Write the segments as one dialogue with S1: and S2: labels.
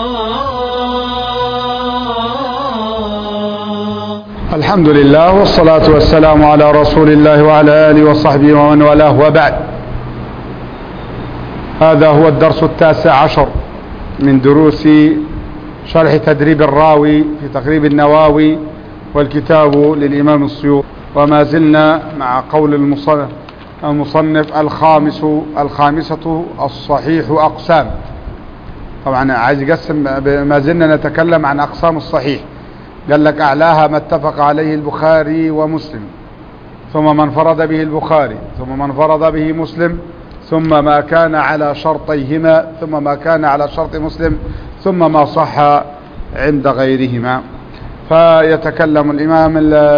S1: الحمد لله والصلاة والسلام على رسول الله وعلى آله وصحبه ومن والاه وبعد هذا هو الدرس التاسع عشر من دروس شرح تدريب الراوي في تقريب النواوي والكتاب للإمام السيوطي وما زلنا مع قول المصنف, المصنف الخامس الخامسة الصحيح أقسام طبعا عايز يقسم ما زلنا نتكلم عن أقسام الصحيح قال لك أعلاها ما اتفق عليه البخاري ومسلم ثم ما انفرد به البخاري ثم ما انفرد به مسلم ثم ما كان على شرطيهما ثم ما كان على شرط مسلم ثم ما صح عند غيرهما فيتكلم الإمام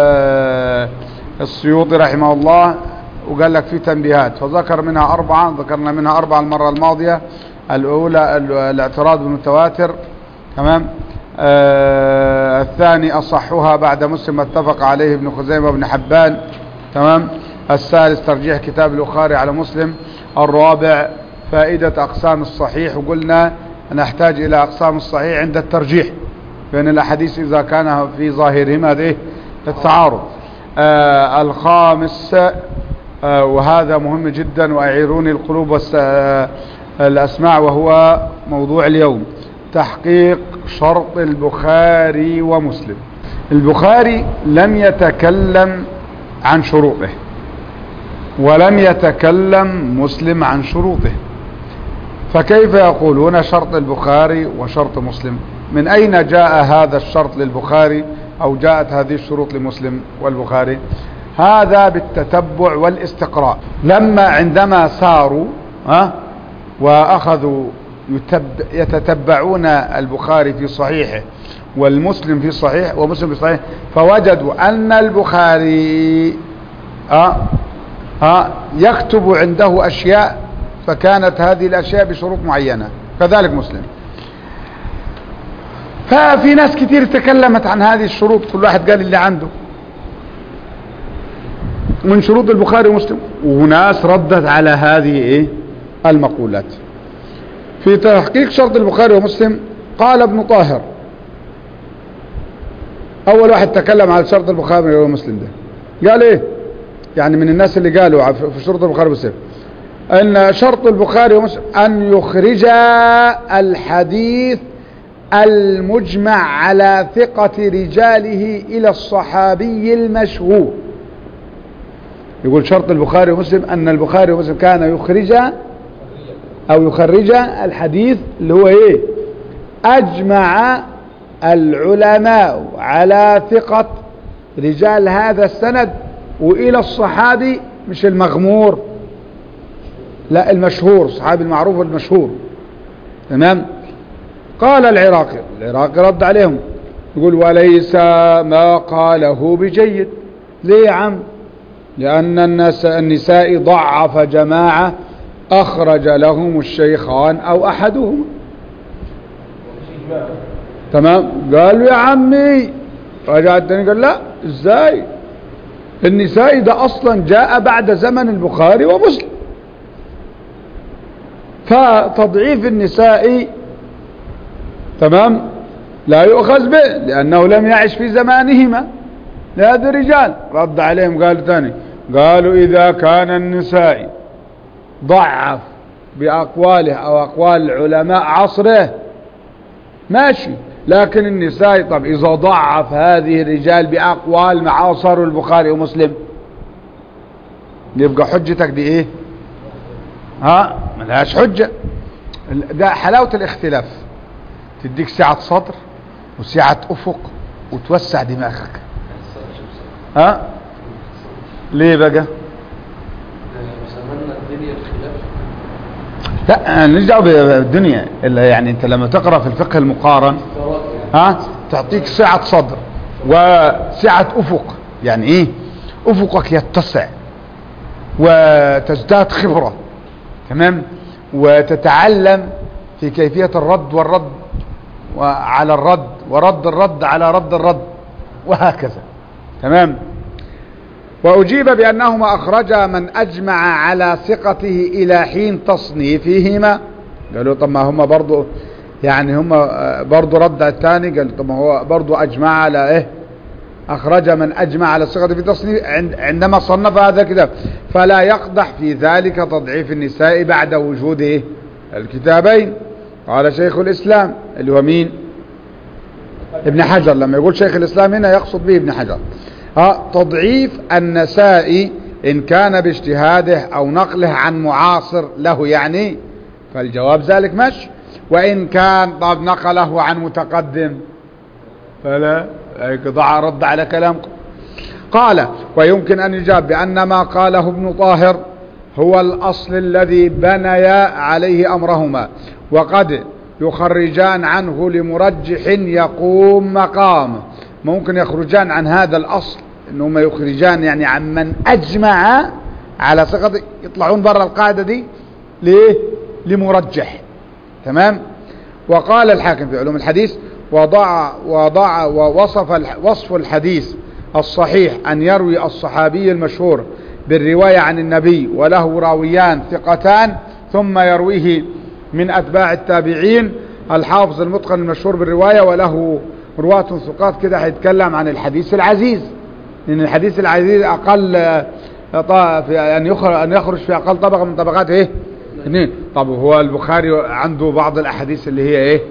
S1: السيوطي رحمه الله وقال لك في تنبيهات فذكر منها أربعة ذكرنا منها أربعة المرة الماضية الأولى الاعتراض بالمتواتر تمام آه الثاني أصحها بعد مسلم اتفق عليه ابن خزيمة وابن حبان تمام الثالث ترجيح كتاب البخاري على مسلم الرابع فائدة أقسام الصحيح وقلنا نحتاج إلى أقسام الصحيح عند الترجيح بين الأحاديث إذا كان في ظاهرهما هذه التعارض آه الخامس آه وهذا مهم جدا وأعيروني القلوب والأسماع وهو موضوع اليوم تحقيق شرط البخاري ومسلم البخاري لم يتكلم عن شروطه ولم يتكلم مسلم عن شروطه فكيف يقولون شرط البخاري وشرط مسلم من أين جاء هذا الشرط للبخاري أو جاءت هذه الشروط لمسلم والبخاري هذا بالتتبع والاستقراء لما عندما ساروا ها وأخذوا يتتبعون البخاري في صحيحه والمسلم في صحيح ومسلم في صحيح فوجدوا أن البخاري أه أه يكتب عنده أشياء فكانت هذه الأشياء بشروط معينة كذلك مسلم ففي ناس كتير تكلمت عن هذه الشروط كل واحد قال اللي عنده من شروط البخاري ومسلم وناس ردت على هذه ايه المقولات في تحقيق شرط البخاري ومسلم قال ابن طاهر اول واحد تكلم على شرط البخاري ومسلم ده قال ايه يعني من الناس اللي قالوا في شروط البخاري ومسلم ان شرط البخاري ومسلم ان يخرج الحديث المجمع على ثقة رجاله الى الصحابي المشهور يقول شرط البخاري ومسلم ان البخاري ومسلم كان يخرج او يخرج الحديث اللي هو ايه اجمع العلماء على ثقة رجال هذا السند والى الصحابي مش المغمور لا المشهور الصحابي المعروف المشهور تمام قال العراقي العراقي رد عليهم يقول وليس ما قاله بجيد ليه يا عم لأن الناس النساء ضعف جماعة أخرج لهم الشيخان أو أحدهما تمام قالوا يا عمي رجع الثاني قال لا ازاي النساء ده أصلا جاء بعد زمن البخاري ومسلم فتضعيف النساء تمام لا يؤخذ به لأنه لم يعش في زمانهما لهذا الرجال رد عليهم قالوا ثاني قالوا إذا كان النساء ضعف بأقواله أو أقوال علماء عصره ماشي لكن النساء طب إذا ضعف هذه الرجال بأقوال معاصر البخاري ومسلم يبقى حجتك دي ايه ها ملهاش حجة ده حلاوة الاختلاف تديك سعة صدر وسعة أفق وتوسع دماغك ها ليه بقى لا ماليش دعوه بالدنيا الا يعني انت لما تقرا في الفقه المقارن ها تعطيك سعه صدر وسعه افق يعني ايه افقك يتسع وتزداد خبره تمام وتتعلم في كيفيه الرد والرد وعلى الرد ورد الرد على رد الرد وهكذا تمام وأجيب بأنهما أخرجا من أجمع على ثقته إلى حين تصنيفهما قالوا طب ما هم برضو يعني هم آه، برضو رد على الثاني قال طب ما هو برضو اجمع على ايه اخرج من اجمع على الصيغه في تصنيف عند- عندما صنف هذا الكتاب فلا يقدح في ذلك تضعيف النساء بعد وجود إيه؟ الكتابين قال شيخ الاسلام اللي هو مين ابن حجر لما يقول شيخ الإسلام هنا يقصد به ابن حجر ها تضعيف النساء إن كان باجتهاده أو نقله عن معاصر له يعني فالجواب ذلك مش وإن كان طب نقله عن متقدم فلا هيك ضع رد على كلامكم قال ويمكن أن يجاب بأن ما قاله ابن طاهر هو الأصل الذي بنيا عليه أمرهما وقد يخرجان عنه لمرجح يقوم مقامه ممكن يخرجان عن هذا الأصل إنهم يخرجان يعني عن من أجمع على ثقة يطلعون برا القاعدة دي ليه لمرجح تمام وقال الحاكم في علوم الحديث وضع وضع ووصف الح- وصف الحديث الصحيح أن يروي الصحابي المشهور بالرواية عن النبي وله راويان ثقتان ثم يرويه من أتباع التابعين الحافظ المتقن المشهور بالرواية وله رواة ثقات كده هيتكلم عن الحديث العزيز لأن الحديث العزيز أقل آه، طا- في أن يخرج أن يخرج في أقل طبقة من طبقات إيه؟ اثنين طب هو البخاري عنده بعض الأحاديث اللي هي إيه؟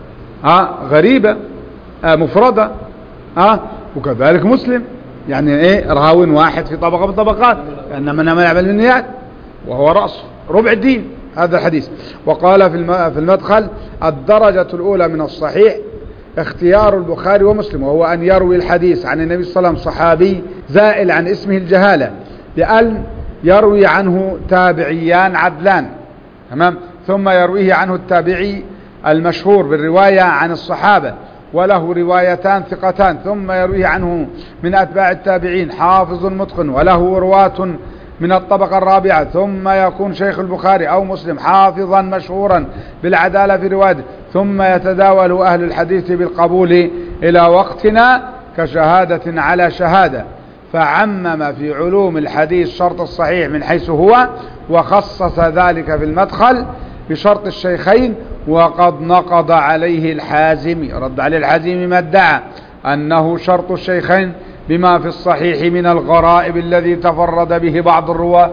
S1: ها غريبة آه مفردة ها وكذلك مسلم يعني ايه راو واحد في طبقة من الطبقات انما انما يعمل بالنيات وهو رأس ربع الدين هذا الحديث وقال في الم- في المدخل الدرجة الأولى من الصحيح اختيار البخاري ومسلم وهو أن يروي الحديث عن النبي صلى الله عليه وسلم صحابي زائل عن اسمه الجهالة بأن يروي عنه تابعيان عدلان تمام ثم يرويه عنه التابعي المشهور بالرواية عن الصحابة وله روايتان ثقتان ثم يرويه عنه من أتباع التابعين حافظ متقن وله رواة من الطبقة الرابعة ثم يكون شيخ البخاري أو مسلم حافظا مشهورا بالعدالة في روايته ثم يتداول أهل الحديث بالقبول إلى وقتنا كشهادة على شهادة فعمم في علوم الحديث شرط الصحيح من حيث هو وخصص ذلك في المدخل بشرط الشيخين وقد نقض عليه الحازمي رد عليه الحازمي ما ادعى أنه شرط الشيخين بما في الصحيح من الغرائب الذي تفرد به بعض الرواة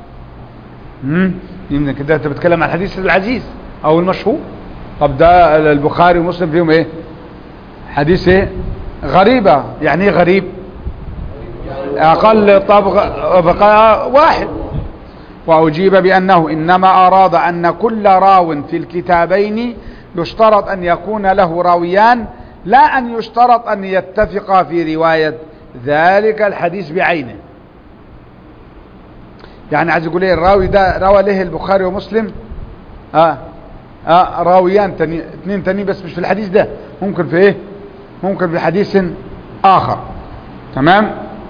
S1: امم يمكن كده انت بتتكلم عن الحديث العزيز او المشهور طب ده البخاري ومسلم فيهم ايه حديث ايه غريبة يعني ايه غريب اقل طبقة بقى واحد وأجيب بأنه إنما أراد أن كل راو في الكتابين يشترط أن يكون له راويان لا أن يشترط أن يتفقا في رواية ذلك الحديث بعينه يعني عايز يقول ايه الراوي ده روى له البخاري ومسلم اه اه راويان تاني اثنين تاني بس مش في الحديث ده ممكن في ايه ممكن في حديث اخر تمام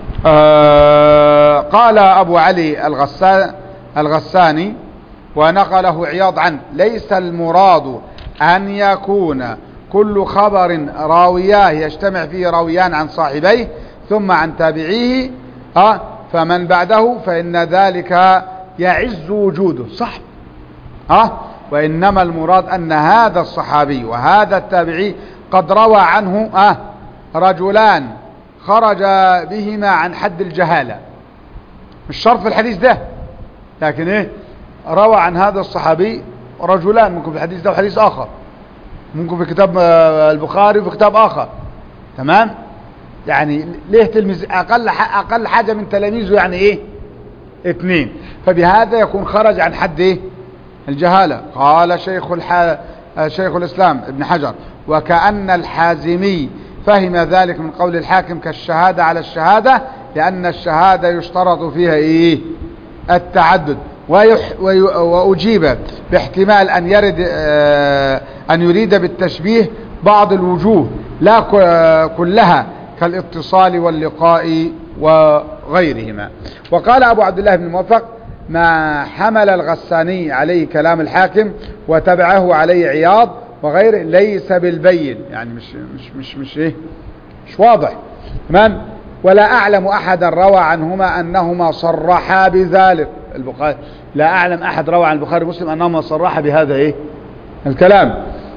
S1: آه قال ابو علي الغسان الغساني ونقله عياض عنه ليس المراد ان يكون كل خبر راوياه يجتمع فيه راويان عن صاحبيه ثم عن تابعيه آه فمن بعده فإن ذلك يعز وجوده صح آه وإنما المراد أن هذا الصحابي وهذا التابعي قد روى عنه آه رجلان خرج بهما عن حد الجهالة مش شرط في الحديث ده لكن ايه روى عن هذا الصحابي رجلان ممكن في الحديث ده وحديث آخر ممكن في كتاب البخاري وفي كتاب آخر تمام يعني ليه تلميذ أقل أقل حاجة من تلاميذه يعني إيه اثنين فبهذا يكون خرج عن حد إيه الجهالة قال شيخ الح... شيخ الإسلام ابن حجر وكأن الحازمي فهم ذلك من قول الحاكم كالشهادة على الشهادة لأن الشهادة يشترط فيها إيه التعدد ويح وي وأجيب باحتمال أن يرد آه أن يريد بالتشبيه بعض الوجوه لا كلها كالاتصال واللقاء وغيرهما وقال أبو عبد الله بن موفق ما حمل الغساني عليه كلام الحاكم وتبعه عليه عياض وغيره ليس بالبين يعني مش مش مش مش ايه مش واضح تمام ولا أعلم أحدا روى عنهما أنهما صرحا بذلك البخاري لا أعلم أحد روى عن البخاري ومسلم أنهما صرحا بهذا إيه الكلام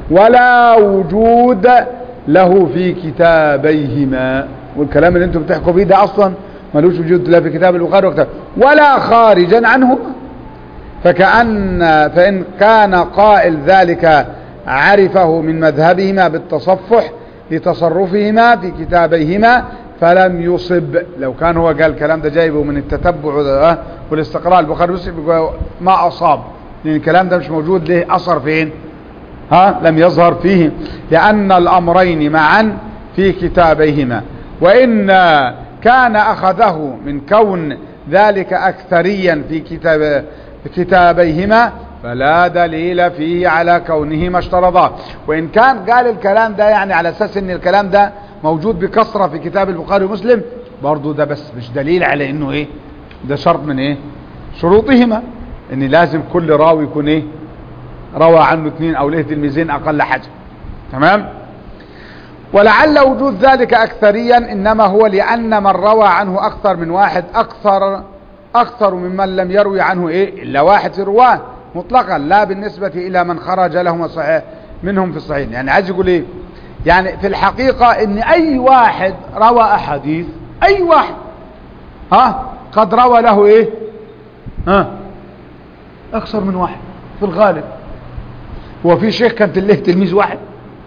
S1: ولا وجود له في كتابيهما والكلام اللي انتم بتحكوا فيه ده اصلا ملوش وجود لا في كتاب البخاري وكتاب ولا خارجا عنه فكأن فإن كان قائل ذلك عرفه من مذهبهما بالتصفح لتصرفهما في كتابيهما فلم يصب لو كان هو قال الكلام ده جايبه من التتبع ده والاستقراء البخاري ومسلم ما أصاب لأن الكلام ده مش موجود له أثر فين ها لم يظهر فيه لأن الأمرين معا في كتابيهما وإن كان أخذه من كون ذلك أكثريا في كتاب كتابيهما فلا دليل فيه على كونهما اشترطا وإن كان قال الكلام ده يعني على أساس أن الكلام ده موجود بكثرة في كتاب البخاري ومسلم برضو ده بس مش دليل على أنه إيه ده شرط من إيه شروطهما أن لازم كل راوي يكون إيه روى عنه اثنين أو له تلميذين أقل حاجة تمام ولعل وجود ذلك أكثريا إنما هو لأن من روى عنه أكثر من واحد أكثر أكثر ممن لم يروي عنه إيه إلا واحد في رواه مطلقا لا بالنسبة إلى من خرج لهم صحيح منهم في الصحيح يعني عايز يقول إيه يعني في الحقيقة إن أي واحد روى أحاديث أي واحد ها قد روى له إيه ها أكثر من واحد في الغالب هو في شيخ كانت له تلميذ واحد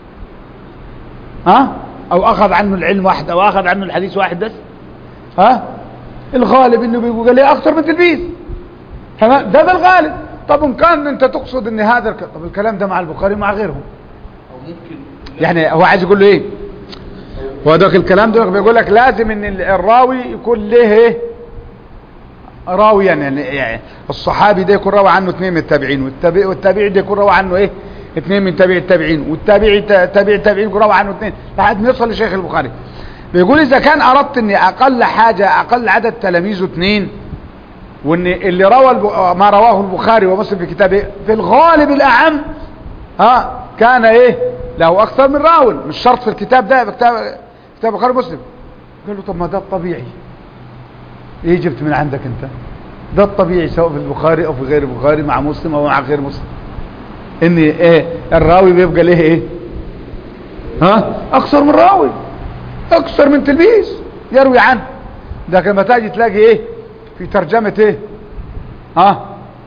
S1: ها او اخذ عنه العلم واحد او اخذ عنه الحديث واحد بس ها الغالب انه بيقول لي اكثر من تلميذ تمام ده ده الغالب طب ان كان انت تقصد ان هذا الك... طب الكلام ده مع البخاري مع غيرهم
S2: او ممكن
S1: يعني هو عايز يقول له ايه هو ده الكلام ده بيقول لك لازم ان الراوي يكون له ايه راويا يعني, يعني الصحابي ده يكون روى عنه اثنين من التابعين والتابعي والتابعي ده يكون روى عنه ايه اثنين من تابع التابعين والتابعي تابع التابعين يكون روى عنه اثنين لحد ما يوصل لشيخ البخاري بيقول اذا كان اردت ان اقل حاجة اقل عدد تلاميذه اثنين وان اللي روى الب... ما رواه البخاري ومسلم في كتابه في الغالب الاعم ها كان ايه له اكثر من راوي مش شرط في الكتاب ده في كتاب كتاب البخاري ومسلم قال له طب ما ده الطبيعي ايه جبت من عندك انت ده الطبيعي سواء في البخاري او في غير البخاري مع مسلم او مع غير مسلم ان ايه الراوي بيبقى ليه ايه ها اكثر من راوي اكثر من تلميذ يروي عنه ده لما تاجي تلاقي ايه في ترجمة ايه ها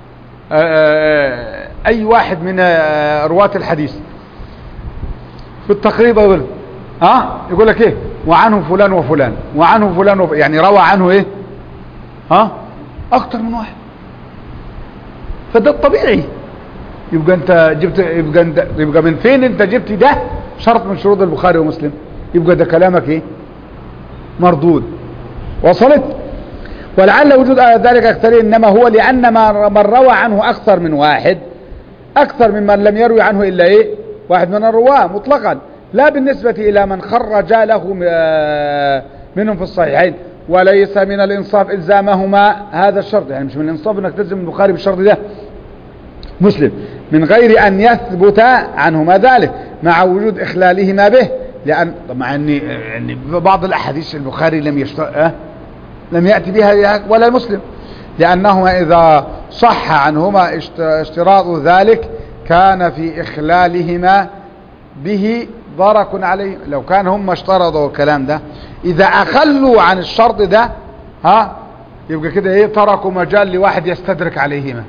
S1: آه اي واحد من آه رواة الحديث في التقريب يقول ها يقول لك ايه وعنه فلان وفلان وعنه فلان وفلان يعني روى عنه ايه ها اكتر من واحد فده الطبيعي يبقى انت جبت يبقى انت يبقى من فين انت جبت ده شرط من شروط البخاري ومسلم يبقى ده كلامك ايه مردود وصلت ولعل وجود ذلك اكثر انما هو لان من روى عنه اكثر من واحد اكثر ممن لم يروي عنه الا ايه واحد من الرواه مطلقا لا بالنسبة الى من خرج له منهم في الصحيحين وليس من الانصاف الزامهما هذا الشرط يعني مش من الانصاف انك تلزم البخاري بالشرط ده مسلم من غير ان يثبت عنهما ذلك مع وجود اخلالهما به لان مع ان يعني بعض الاحاديث البخاري لم يشت... أه؟ لم ياتي بها ولا مسلم لانهما اذا صح عنهما اشتراط ذلك كان في اخلالهما به ضرك عليه لو كان هم اشترطوا الكلام ده اذا اخلوا عن الشرط ده ها يبقى كده ايه تركوا مجال لواحد يستدرك عليهما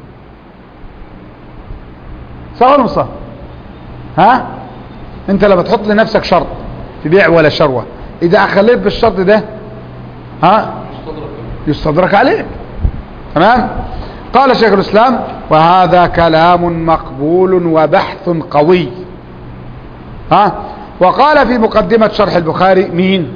S1: صح ولا مش صح ها انت لما تحط لنفسك شرط في بيع ولا شروه اذا اخليت بالشرط ده ها يستدرك عليك تمام قال شيخ الاسلام وهذا كلام مقبول وبحث قوي ها وقال في مقدمة شرح البخاري مين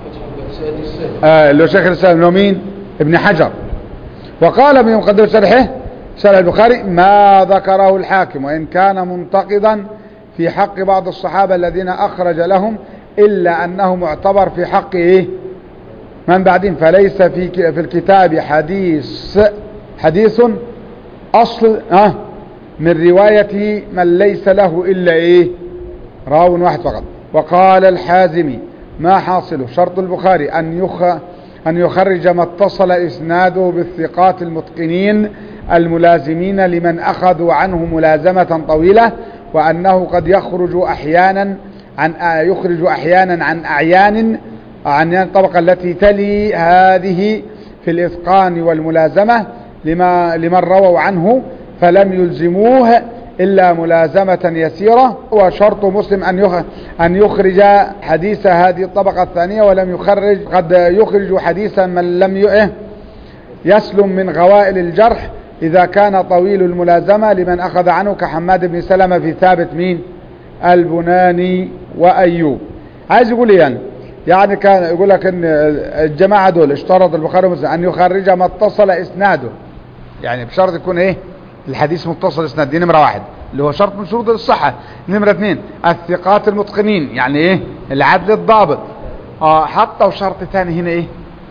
S1: آه اللي هو شيخ الاسلام اللي هو مين ابن حجر وقال في مقدمة شرحه شرح البخاري ما ذكره الحاكم وإن كان منتقدا في حق بعض الصحابة الذين أخرج لهم إلا أنه معتبر في حق إيه من بعدين فليس في في الكتاب حديث حديث أصل آه من رواية من ليس له إلا إيه راو واحد فقط وقال الحازمي ما حاصله شرط البخاري أن يخ أن يخرج ما اتصل إسناده بالثقات المتقنين الملازمين لمن أخذوا عنه ملازمة طويلة وأنه قد يخرج أحيانا عن يخرج أحيانا عن أعيان عن الطبقة التي تلي هذه في الإتقان والملازمة لما لمن رووا عنه فلم يلزموه إلا ملازمة يسيرة وشرط مسلم أن أن يخرج حديث هذه الطبقة الثانية ولم يخرج قد يخرج حديثا من لم إيه؟ يسلم من غوائل الجرح إذا كان طويل الملازمة لمن أخذ عنه كحماد بن سلمة في ثابت مين البناني وأيوب عايز يقول يعني يعني كان يقول لك ان الجماعة دول اشترط البخاري ومسلم ان يخرج ما اتصل اسناده يعني بشرط يكون ايه الحديث متصل اسناد دي نمرة واحد اللي هو شرط من شروط الصحة نمرة اثنين الثقات المتقنين يعني ايه العدل الضابط اه حطوا شرط ثاني هنا ايه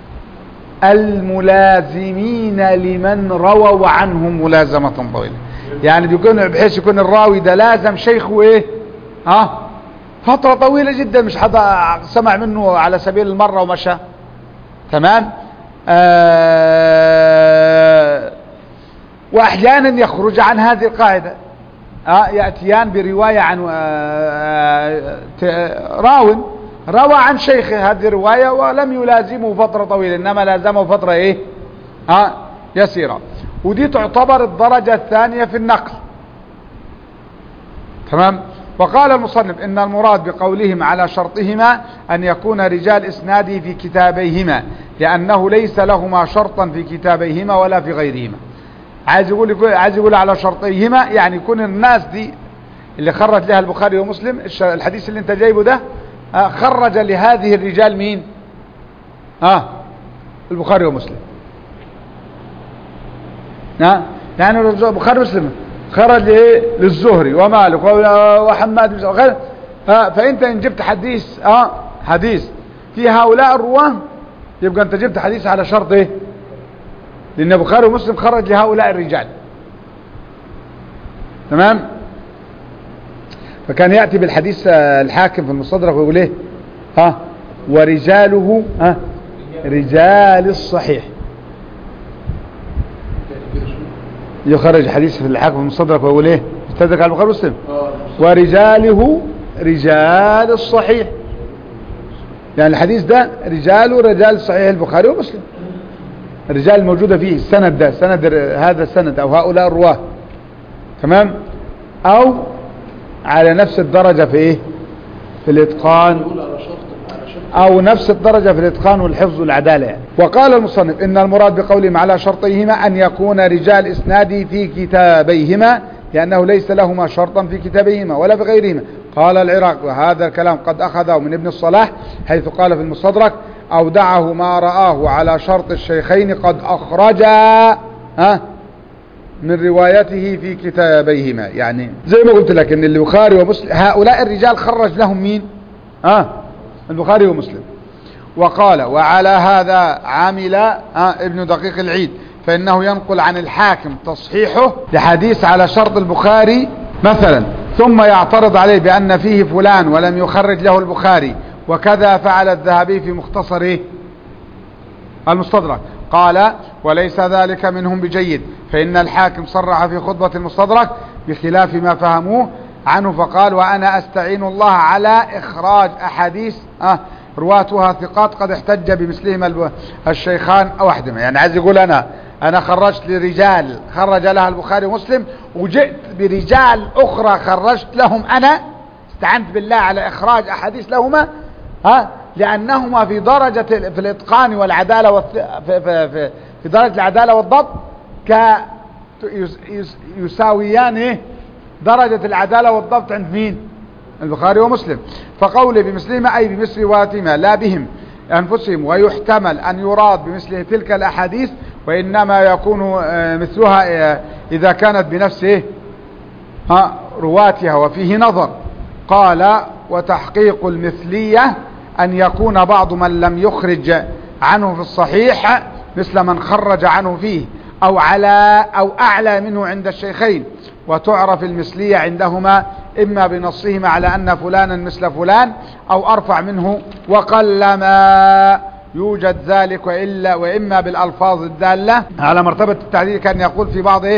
S1: الملازمين لمن رووا عنه ملازمة طويلة يعني بيكون بحيث يكون الراوي ده لازم شيخه ايه ها آه فترة طويلة جدا مش حدا سمع منه على سبيل المرة ومشى تمام آه واحيانا يخرج عن هذه القاعدة آه يأتيان برواية عن آه راو روى عن شيخه هذه الرواية ولم يلازمه فترة طويلة إنما لازمه فترة إيه آه يسيرة ودي تعتبر الدرجة الثانية في النقل تمام وقال المصنف إن المراد بقولهم على شرطهما أن يكون رجال إسناده في كتابيهما لأنه ليس لهما شرطا في كتابيهما ولا في غيرهما عايز يقول عايز يقول على شرطيهما يعني يكون الناس دي اللي خرج لها البخاري ومسلم الحديث اللي انت جايبه ده خرج لهذه الرجال مين ها آه البخاري ومسلم ها يعني البخاري ومسلم خرج ايه للزهري ومالك وحماد بن فانت ان جبت حديث اه حديث في هؤلاء الرواه يبقى انت جبت حديث على شرط ايه لان البخاري ومسلم خرج لهؤلاء الرجال تمام فكان ياتي بالحديث الحاكم في المستدرك ويقول ايه ها ورجاله ها رجال الصحيح يخرج حديث في الحاكم في المستدرك ويقول ايه استدرك على البخاري ومسلم ورجاله رجال الصحيح يعني الحديث ده رجاله رجال صحيح البخاري ومسلم الرجال الموجودة فيه السند ده سند هذا السند او هؤلاء الرواه تمام او على نفس الدرجة في ايه في الاتقان او نفس الدرجة في الاتقان والحفظ والعدالة يعني. وقال المصنف ان المراد بقولهم على شرطيهما ان يكون رجال اسنادي في كتابيهما لانه ليس لهما شرطا في كتابيهما ولا في غيرهما قال العراق وهذا الكلام قد اخذه من ابن الصلاح حيث قال في المستدرك اودعه ما رآه على شرط الشيخين قد اخرجا ها من روايته في كتابيهما يعني زي ما قلت لك ان البخاري ومسلم هؤلاء الرجال خرج لهم مين ها آه البخاري ومسلم وقال وعلى هذا عمل آه ابن دقيق العيد فإنه ينقل عن الحاكم تصحيحه لحديث على شرط البخاري مثلا ثم يعترض عليه بأن فيه فلان ولم يخرج له البخاري وكذا فعل الذهبي في مختصره المستدرك قال وليس ذلك منهم بجيد فإن الحاكم صرح في خطبة المستدرك بخلاف ما فهموه عنه فقال وأنا أستعين الله على إخراج أحاديث أه رواتها ثقات قد احتج بمثلهما الشيخان أو أحدهما يعني عايز يقول أنا أنا خرجت لرجال خرج لها البخاري ومسلم وجئت برجال أخرى خرجت لهم أنا استعنت بالله على إخراج أحاديث لهما ها لأنهما في درجة في الإتقان والعدالة والث... في, في, في, في درجة العدالة والضبط ك يساويان إيه درجة العدالة والضبط عند مين البخاري ومسلم فقوله بمثلهما أي بمثل رواتهما لا بهم أنفسهم ويحتمل أن يراد بمثل تلك الأحاديث وإنما يكون مثلها إذا كانت بنفس إيه ها رواتها وفيه نظر قال وتحقيق المثلية أن يكون بعض من لم يخرج عنه في الصحيح مثل من خرج عنه فيه أو على أو أعلى منه عند الشيخين وتعرف المثلية عندهما إما بنصهما على أن فلانا مثل فلان أو أرفع منه وقلما يوجد ذلك وإلا وإما بالألفاظ الدالة على مرتبة التعديل كان يقول في بعض إيه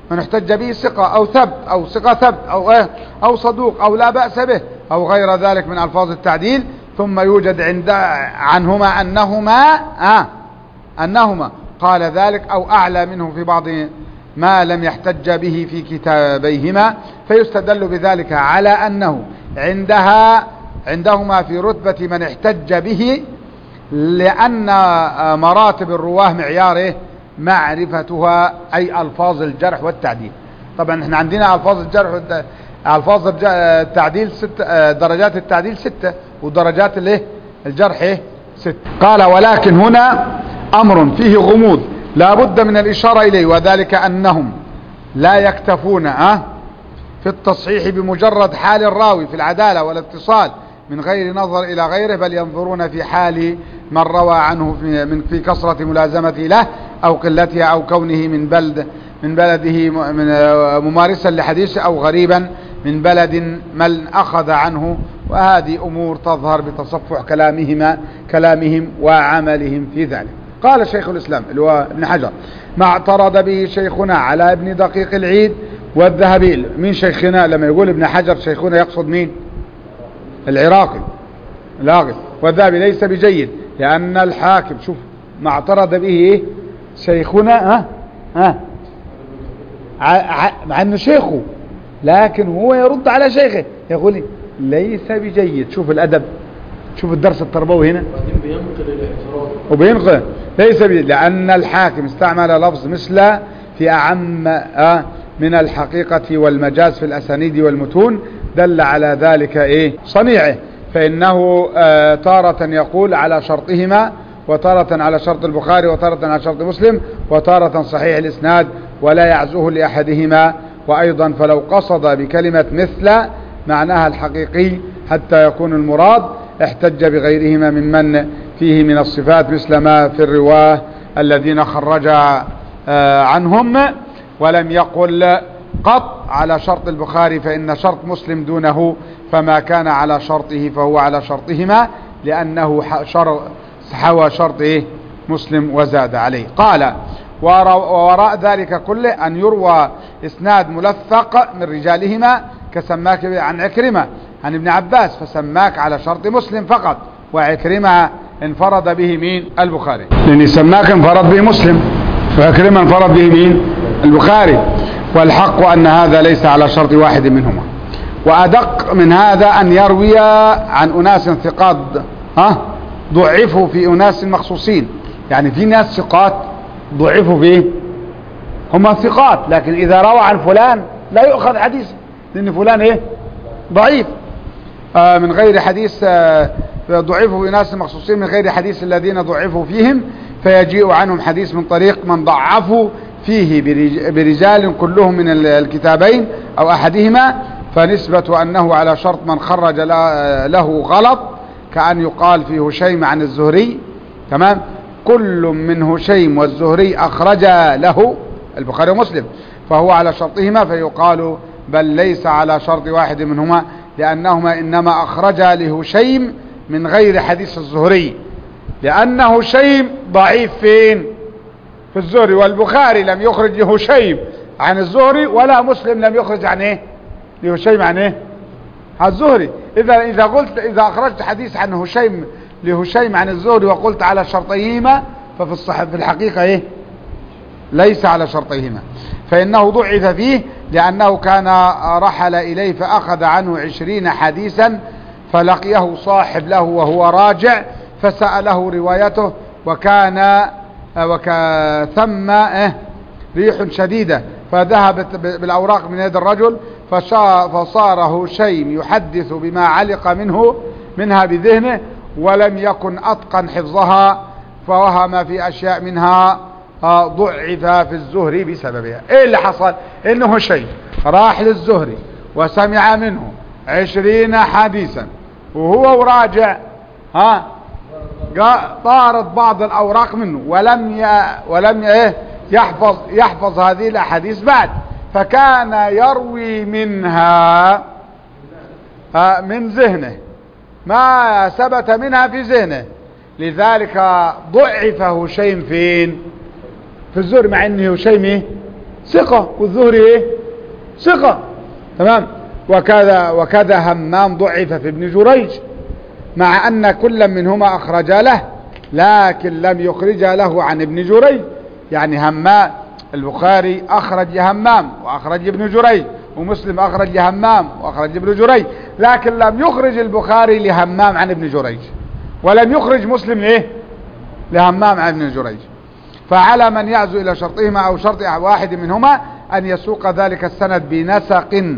S1: من احتج به ثقة أو ثبت أو ثقة ثبت أو, إيه أو صدوق أو لا بأس به أو غير ذلك من ألفاظ التعديل ثم يوجد عند عنهما أنهما آه أنهما قال ذلك أو أعلى منه في بعض ما لم يحتج به في كتابيهما فيستدل بذلك على أنه عندها عندهما في رتبة من احتج به لأن مراتب الرواه معياره معرفتها أي ألفاظ الجرح والتعديل طبعا احنا عندنا ألفاظ الجرح والت... ألفاظ التعديل ست درجات التعديل ستة ودرجات الايه الجرح ايه ست قال ولكن هنا أمر فيه غموض لا بد من الإشارة إليه وذلك أنهم لا يكتفون أه في التصحيح بمجرد حال الراوي في العدالة والاتصال من غير نظر إلى غيره بل ينظرون في حال من روى عنه في, من في كثرة ملازمته له أو قلتها أو كونه من بلد من بلده من ممارسا لحديثه أو غريبا من بلد من أخذ عنه وهذه أمور تظهر بتصفح كلامهما كلامهم وعملهم في ذلك قال شيخ الإسلام اللي هو ابن حجر ما اعترض به شيخنا على ابن دقيق العيد والذهبي مين شيخنا لما يقول ابن حجر شيخنا يقصد مين العراقي لاغب والذهبي ليس بجيد لأن الحاكم شوف ما اعترض به ايه شيخنا ها ها مع انه شيخه لكن هو يرد على شيخه يقول ليس بجيد شوف الادب شوف الدرس التربوي هنا
S2: بينقل الاعتراض
S1: وبينقل ليس بجيد لأن الحاكم استعمل لفظ مثل في أعم آه من الحقيقة والمجاز في الأسانيد والمتون دل على ذلك إيه صنيعه فإنه آه تارة يقول على شرطهما وتارة على شرط البخاري وتارة على شرط مسلم وتارة صحيح الإسناد ولا يعزوه لأحدهما وأيضا فلو قصد بكلمة مثل معناها الحقيقي حتى يكون المراد احتج بغيرهما ممن فيه من الصفات مثل ما في الرواه الذين خرج آه عنهم ولم يقل قط على شرط البخاري فإن شرط مسلم دونه فما كان على شرطه فهو على شرطهما لأنه شر حوى شرط إيه مسلم وزاد عليه قال ووراء ذلك كله أن يروى إسناد ملثق من رجالهما كسماك عن عكرمة عن ابن عباس فسماك على شرط مسلم فقط وعكرمة انفرد به مين البخاري لأن سماك انفرد به مسلم وعكرمة انفرد به مين البخاري والحق أن هذا ليس على شرط واحد منهما وأدق من هذا أن يروي عن أناس ثقات ها ضعفوا في أناس مخصوصين يعني في ناس ثقات ضعفوا فيه هم ثقات لكن إذا روى عن فلان لا يؤخذ حديث لأن فلان إيه ضعيف آه من غير حديث آه ضعفوا في ناس مخصوصين من غير حديث الذين ضعفوا فيهم فيجيء عنهم حديث من طريق من ضعفوا فيه برجال كلهم من الكتابين أو أحدهما فنسبة أنه على شرط من خرج له غلط كأن يقال في هشيم عن الزهري تمام كل من هشيم والزهري أخرج له البخاري ومسلم فهو على شرطهما فيقال بل ليس على شرط واحد منهما لأنهما إنما أخرجا لهشيم من غير حديث الزهري لأن هشيم ضعيف فين في الزهري والبخاري لم يخرج لهشيم عن الزهري ولا مسلم لم يخرج عن ايه لهشيم عن ايه عن الزهري اذا اذا قلت اذا اخرجت حديث عن هشيم لهشيم عن الزهري وقلت على شرطيهما ففي الصح في الحقيقة ايه ليس على شرطيهما فإنه ضعف فيه لأنه كان رحل إليه فأخذ عنه عشرين حديثا فلقيه صاحب له وهو راجع فسأله روايته وكان وكثم ريح شديدة فذهبت بالأوراق من يد الرجل فصار هشيم يحدث بما علق منه منها بذهنه ولم يكن أتقن حفظها فوهم في أشياء منها ضعف في الزهري بسببها ايه اللي حصل انه هشيم راح للزهري وسمع منه عشرين حديثا وهو وراجع ها طارت بعض الاوراق منه ولم ي... ولم ايه يحفظ يحفظ هذه الاحاديث بعد فكان يروي منها من ذهنه ما ثبت منها في ذهنه لذلك ضعف هشيم فين في الزهري مع ان هشيم ايه ثقة والزهري ايه ثقة تمام وكذا وكذا همام ضعف في ابن جريج مع ان كل منهما اخرج له لكن لم يخرج له عن ابن جريج يعني همام البخاري اخرج لهمام واخرج ابن جريج ومسلم اخرج لهمام واخرج ابن جريج لكن لم يخرج البخاري لهمام عن ابن جريج ولم يخرج مسلم ايه لهمام عن ابن جريج فعلى من يعزو الى شرطهما او شرط واحد منهما ان يسوق ذلك السند بنسق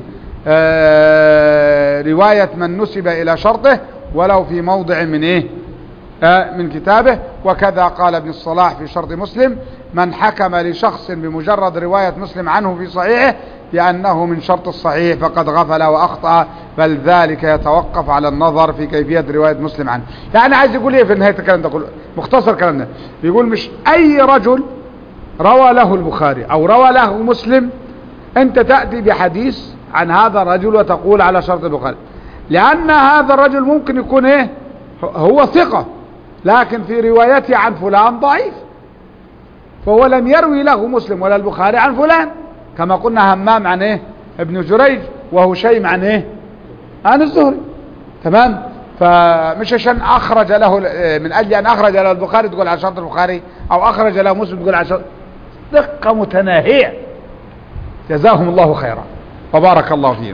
S1: آه رواية من نسب الى شرطه ولو في موضع من ايه آه من كتابه وكذا قال ابن الصلاح في شرط مسلم من حكم لشخص بمجرد رواية مسلم عنه في صحيحه بأنه من شرط الصحيح فقد غفل وأخطأ بل ذلك يتوقف على النظر في كيفية رواية مسلم عنه يعني عايز يقول ايه في نهاية الكلام ده كله مختصر الكلام ده بيقول مش أي رجل روى له البخاري أو روى له مسلم أنت تأتي بحديث عن هذا الرجل وتقول على شرط البخاري لأن هذا الرجل ممكن يكون ايه هو ثقة لكن في روايته عن فلان ضعيف فهو لم يروي له مسلم ولا البخاري عن فلان كما قلنا همام عن ايه ابن جريج وهشيم عن ايه عن الزهري تمام فمش عشان اخرج له من اجل ان اخرج له البخاري تقول على شرط البخاري او اخرج له مسلم تقول على شرط دقة متناهية جزاهم الله خيرا وبارك الله فيهم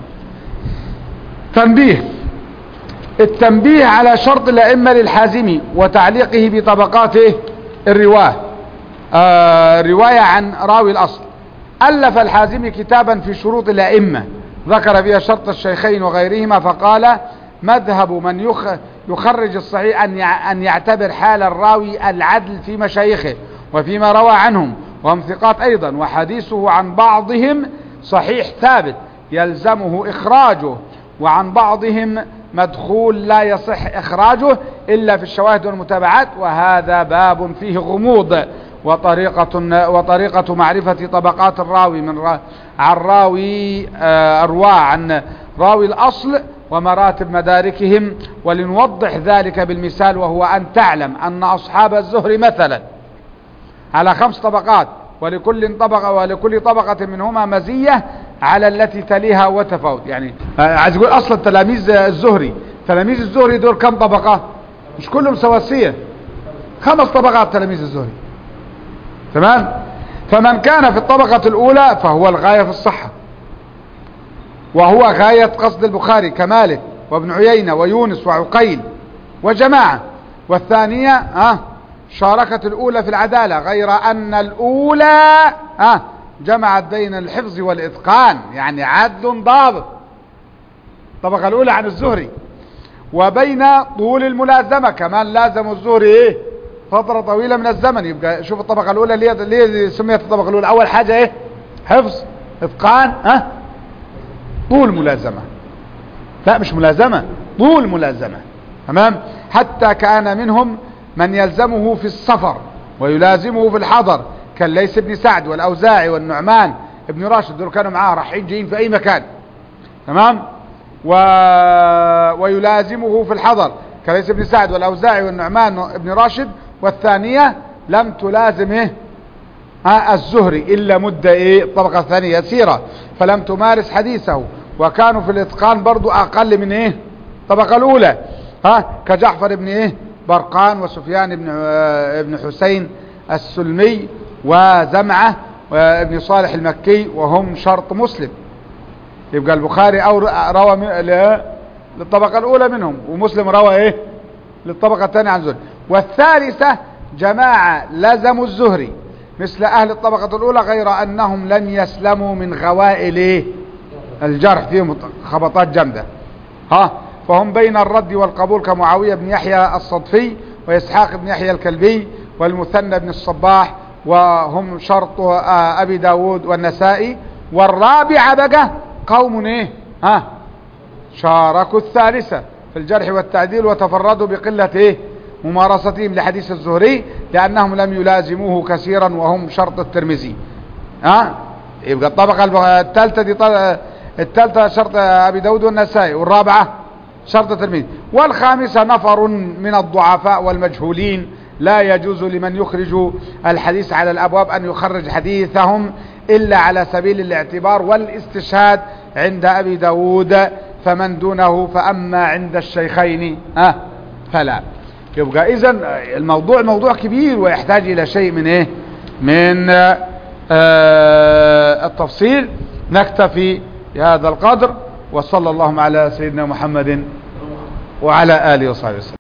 S1: تنبيه التنبيه على شرط الأئمة للحازمي وتعليقه بطبقات الرواه آه رواية عن راوي الأصل ألف الحازمي كتابا في شروط الأئمة ذكر فيها شرط الشيخين وغيرهما فقال مذهب من يخ يخرج الصحيح أن أن يعتبر حال الراوي العدل في مشايخه وفيما روى عنهم وهم ثقات أيضا وحديثه عن بعضهم صحيح ثابت يلزمه إخراجه وعن بعضهم مدخول لا يصح إخراجه إلا في الشواهد والمتابعات وهذا باب فيه غموض وطريقة, وطريقة معرفة طبقات الراوي من را عن راوي أرواع عن راوي الأصل ومراتب مداركهم ولنوضح ذلك بالمثال وهو أن تعلم أن أصحاب الزهر مثلا على خمس طبقات ولكل طبقة ولكل طبقة منهما مزية على التي تليها وتفاوت يعني عايز اقول اصلا تلاميذ الزهري تلاميذ الزهري دول كم طبقة مش كلهم سواسية خمس طبقات تلاميذ الزهري تمام فمن كان في الطبقة الاولى فهو الغاية في الصحة وهو غاية قصد البخاري كمالك وابن عيينة ويونس وعقيل وجماعة والثانية ها شاركت الاولى في العدالة غير ان الاولى ها جمعت بين الحفظ والإتقان يعني عدل ضابط الطبقة الأولى عن الزهري وبين طول الملازمة كمان لازم الزهري إيه فترة طويلة من الزمن يبقى شوف الطبقة الأولى ليه, ليه سميت الطبقة الأولى أول حاجة إيه حفظ إتقان ها طول ملازمة لا مش ملازمة طول ملازمة تمام حتى كان منهم من يلزمه في السفر ويلازمه في الحضر كان ليس ابن سعد والأوزاعي والنعمان ابن راشد دول كانوا معاه رايحين جايين في أي مكان تمام و... ويلازمه في الحضر كان ليس ابن سعد والأوزاعي والنعمان ابن راشد والثانية لم تلازم ايه ها الزهري إلا مدة ايه الطبقة الثانية يسيرة فلم تمارس حديثه وكانوا في الاتقان برضو أقل من ايه الطبقة الأولى ها كجعفر ابن ايه برقان وسفيان ابن ابن حسين السلمي وزمعة وابن صالح المكي وهم شرط مسلم يبقى البخاري أو روى للطبقة الأولى منهم ومسلم روى إيه للطبقة الثانية عن زهري والثالثة جماعة لزموا الزهري مثل أهل الطبقة الأولى غير أنهم لم يسلموا من غوائل إيه الجرح فيهم خبطات جامدة ها فهم بين الرد والقبول كمعاوية بن يحيى الصدفي وإسحاق بن يحيى الكلبي والمثنى بن الصباح وهم شرط أبي داود والنسائي والرابعة بقى قوم ايه ها شاركوا الثالثة في الجرح والتعديل وتفردوا بقلة ايه ممارستهم لحديث الزهري لأنهم لم يلازموه كثيرا وهم شرط الترمذي ها يبقى الطبقة الثالثة دي الثالثة شرط أبي داود والنسائي والرابعة شرط الترمذي والخامسة نفر من الضعفاء والمجهولين لا يجوز لمن يخرج الحديث على الأبواب أن يخرج حديثهم إلا على سبيل الاعتبار والاستشهاد عند أبي داود فمن دونه فأما عند الشيخين ها فلا يبقى إذا الموضوع موضوع كبير ويحتاج إلى شيء من إيه من آه التفصيل نكتفي بهذا القدر وصلى اللهم على سيدنا محمد وعلى آله وصحبه وسلم